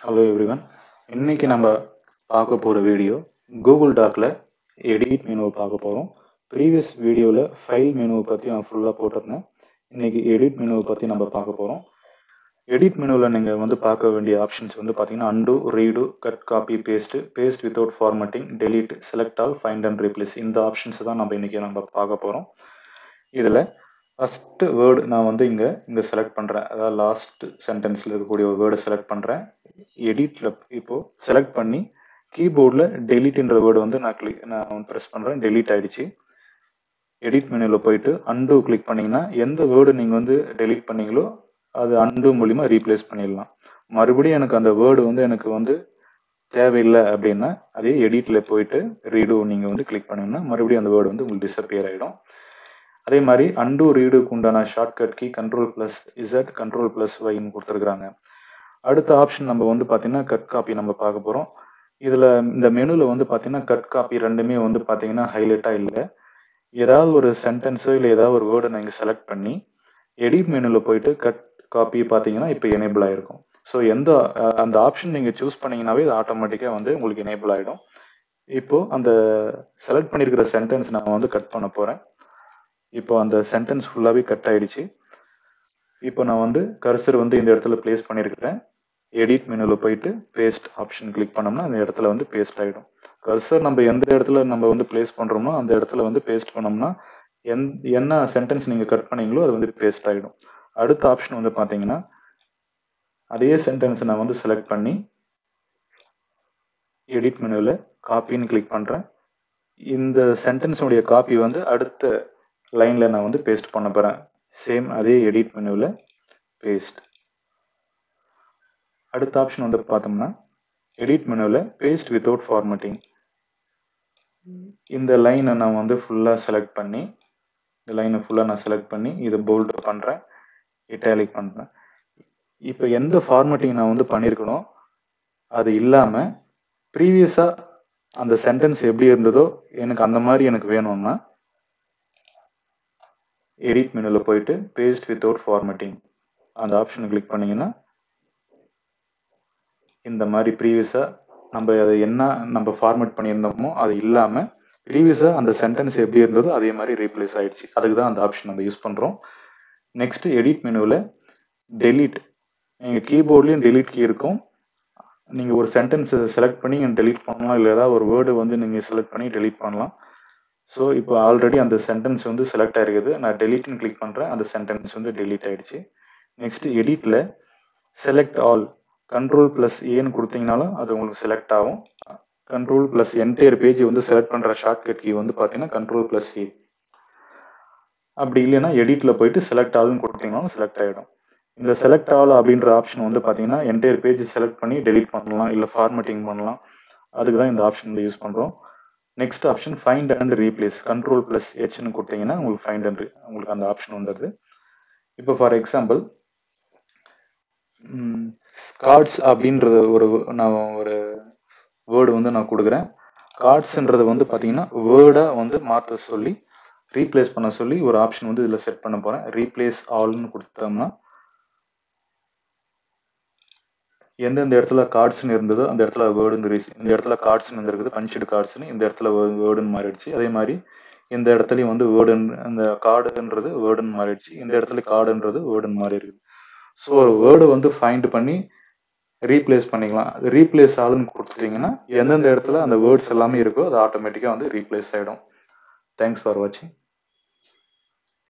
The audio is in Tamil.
ஹலோ எவ்ரிவன் இன்னைக்கு நம்ம பார்க்க போகிற வீடியோ கூகுள் டாக்கில் எடிட் மெனுவை பார்க்க போகிறோம் ப்ரீவியஸ் வீடியோவில் ஃபைல் மெனுவை பற்றி நான் ஃபுல்லாக போட்டிருந்தேன் இன்னைக்கு எடிட் மெனுவை பற்றி நம்ம பார்க்க போகிறோம் எடிட் மெனுவில் நீங்கள் வந்து பார்க்க வேண்டிய ஆப்ஷன்ஸ் வந்து பார்த்தீங்கன்னா undo redo cut copy paste paste without formatting delete select all find and replace இந்த ஆப்ஷன்ஸ் தான் நம்ம இன்றைக்கி நம்ம பார்க்க போகிறோம் இதில் ஃபஸ்ட்டு வேர்டு நான் வந்து இங்கே இங்கே செலக்ட் பண்ணுறேன் அதாவது லாஸ்ட் சென்டென்ஸில் இருக்கக்கூடிய ஒரு வேர்டை செலக்ட் பண்ணுறேன் எடிட்டில் இப்போது செலக்ட் பண்ணி கீபோர்டில் டெலிட்ன்ற வேர்டு வந்து நான் கிளிக் நான் ப்ரெஸ் பண்ணுறேன் டெலீட் ஆகிடுச்சு எடிட் மெனுவில் போயிட்டு அண்டு கிளிக் பண்ணிங்கன்னா எந்த வேர்டு நீங்கள் வந்து டெலீட் பண்ணீங்களோ அது அண்டு மூலிமா ரீப்ளேஸ் பண்ணிடலாம் மறுபடியும் எனக்கு அந்த வேர்டு வந்து எனக்கு வந்து தேவையில்லை அப்படின்னா அதே எடிட்டில் போயிட்டு ரீடு நீங்கள் வந்து கிளிக் பண்ணிங்கன்னா மறுபடியும் அந்த வேர்டு வந்து உங்களுக்கு டிஸப்பியர் ஆகிடும் அதே மாதிரி அண்டு ரீடுக்கு உண்டான shortcut key control plus Z control plus வைன்னு கொடுத்துருக்குறாங்க அடுத்த ஆப்ஷன் நம்ம வந்து பார்த்தீங்கன்னா கட் காப்பி நம்ம பார்க்க போகிறோம் இதில் இந்த மெனுவில் வந்து பார்த்தீங்கன்னா கட் காப்பி ரெண்டுமே வந்து பார்த்தீங்கன்னா ஹைலைட்டாக இல்லை ஏதாவது ஒரு சென்டென்ஸோ இல்லை ஏதாவது ஒரு வேர்டை நீங்கள் செலக்ட் பண்ணி எடிட் மெனுவில் போயிட்டு கட் காப்பி பார்த்தீங்கன்னா இப்போ எனேபிள் ஆகிருக்கும் ஸோ எந்த அஹ், அந்த ஆப்ஷன் நீங்கள் சூஸ் பண்ணீங்கன்னாவே இது ஆட்டோமேட்டிக்காக வந்து உங்களுக்கு எனேபிள் ஆகிடும் இப்போது அந்த செலக்ட் பண்ணியிருக்கிற சென்டென்ஸ் நான் வந்து கட் பண்ண போகிறேன் இப்போ அந்த சென்டென்ஸ் ஃபுல்லாகவே கட் ஆயிடுச்சு இப்போ நான் வந்து கர்சர் வந்து இந்த இடத்துல ப்ளேஸ் பண்ணியிருக்கிறேன் எடிட் மெனுவில் போயிட்டு பேஸ்ட் ஆப்ஷன் கிளிக் பண்ணோம்னா அந்த இடத்துல வந்து பேஸ்ட் ஆகிடும் கர்சர் நம்ம எந்த இடத்துல நம்ம வந்து ப்ளேஸ் பண்ணுறோமோ அந்த இடத்துல வந்து பேஸ்ட் பண்ணோம்னா எந் என்ன சென்டென்ஸ் நீங்கள் கட் பண்ணீங்களோ அது வந்து பேஸ்ட் ஆகிடும் அடுத்த ஆப்ஷன் வந்து பார்த்தீங்கன்னா அதே சென்டென்ஸை நான் வந்து செலக்ட் பண்ணி எடிட் மெனுவில் காப்பின்னு கிளிக் பண்ணுறேன் இந்த சென்டென்ஸுடைய காப்பி வந்து அடுத்த லைனில் நான் வந்து பேஸ்ட் பண்ண போகிறேன் சேம் அதே எடிட் மெனுவில் பேஸ்ட் அடுத்த ஆப்ஷன் வந்து பார்த்தோம்னா எடிட் மெனுவில் பேஸ்ட் வித்தவுட் ஃபார்மட்டிங் இந்த லைனை நான் வந்து ஃபுல்லாக செலக்ட் பண்ணி இந்த லைனை ஃபுல்லாக நான் செலக்ட் பண்ணி இதை போல்ட் பண்ணுறேன் இட்டாலிக் பண்ணுறேன் இப்போ எந்த ஃபார்மட்டிங் நான் வந்து பண்ணியிருக்கணும் அது இல்லாமல் ப்ரீவியஸாக அந்த சென்டென்ஸ் எப்படி இருந்ததோ எனக்கு அந்த மாதிரி எனக்கு வேணும்னா எடிட் மெனுவில் போயிட்டு பேஸ்ட் வித்தவுட் ஃபார்மட்டிங் அந்த ஆப்ஷனை கிளிக் பண்ணீங்கன்னா இந்த மாதிரி ப்ரீவியஸாக நம்ம அதை என்ன நம்ம ஃபார்மேட் பண்ணியிருந்தோமோ அது இல்லாமல் ப்ரீவியஸாக அந்த சென்டென்ஸ் எப்படி இருந்ததோ அதே மாதிரி ரீப்ளேஸ் ஆயிடுச்சு அதுக்கு தான் அந்த ஆப்ஷன் நம்ம யூஸ் பண்ணுறோம் நெக்ஸ்ட் எடிட் மெனுவில் டெலீட் நீங்கள் கீபோர்ட்லேயும் delete கீ இருக்கும் நீங்கள் ஒரு சென்டென்ஸை செலக்ட் பண்ணி delete பண்ணலாம் இல்லை ஏதாவது ஒரு வேர்டு வந்து நீங்கள் செலக்ட் பண்ணி delete பண்ணலாம் ஸோ இப்போ ஆல்ரெடி அந்த சென்டென்ஸ் வந்து செலக்ட் ஆயிருக்குது நான் டெலீட்னு கிளிக் பண்ணுறேன் அந்த சென்டென்ஸ் வந்து delete ஆயிடுச்சு நெக்ஸ்ட் எடிட்டில் செலக்ட் ஆல் கண்ட்ரோல் ப்ளஸ் ஏன்னு கொடுத்தீங்கனாலும் அது உங்களுக்கு செலக்ட் ஆகும் கண்ட்ரோல் ப்ளஸ் என்டையர் பேஜ் வந்து செலக்ட் பண்ணுற ஷார்ட்கட் கீ வந்து பார்த்தீங்கன்னா கண்ட்ரோல் ப்ளஸ் ஏ அப்படி இல்லைன்னா எடிட்டில் போயிட்டு செலக்ட் ஆல்னு கொடுத்தீங்கனாலும் செலக்ட் ஆகிடும் இந்த செலக்ட் ஆல் அப்படின்ற ஆப்ஷன் வந்து பார்த்தீங்கன்னா என்டையர் பேஜ் செலக்ட் பண்ணி delete பண்ணலாம் இல்லை ஃபார்மேட்டிங் பண்ணலாம் அதுக்கு தான் இந்த ஆப்ஷன் வந்து யூஸ் பண்ணுறோம் next option find and replace control plus ஹெச்னு கொடுத்தீங்கன்னா உங்களுக்கு ஃபைண்ட் அண்ட் உங்களுக்கு அந்த ஆப்ஷன் வந்துடுது இப்போ ஃபார் எக்ஸாம்பிள் கார்ட்ஸ் அப்படின்றது ஒரு நான் ஒரு வேர்டு வந்து நான் கொடுக்குறேன் கார்ட்ஸ்ன்றது வந்து பார்த்தீங்கன்னா வேர்டாக வந்து மாற்ற சொல்லி ரீப்ளேஸ் பண்ண சொல்லி ஒரு ஆப்ஷன் வந்து இதில் செட் பண்ண போகிறேன் ரீப்ளேஸ் ஆல்னு கொடுத்தோம்னா எந்தெந்த இடத்துல கார்ட்ஸ்னு இருந்ததோ அந்த இடத்துல வேர்டுன்னு ரீஸ் இந்த இடத்துல கார்ட்ஸ்னு இருந்திருக்குது பஞ்சடு கார்ட்ஸ்னு இந்த இடத்துல வேர்டுன்னு மாறிடுச்சு அதே மாதிரி இந்த இடத்துலையும் வந்து வேர்டுன்னு அந்த கார்டுன்றது வேர்டுன்னு மாறிடுச்சு இந்த இடத்துல கார்டுன்றது வேர்டுன்னு மாறி இருக்குது ஸோ ஒரு வேர்டு வந்து ஃபைண்ட் பண்ணி ரீப்ளேஸ் பண்ணிக்கலாம் ரீப்ளேஸ் ஆளுன்னு கொடுத்துட்டீங்கன்னா எந்தெந்த இடத்துல அந்த வேர்ட்ஸ் எல்லாமே இருக்கோ அது ஆட்டோமேட்டிக்காக வந்து ரீப்ளேஸ் ஆகிடும் தேங்க்ஸ் ஃபார் வாட்சிங்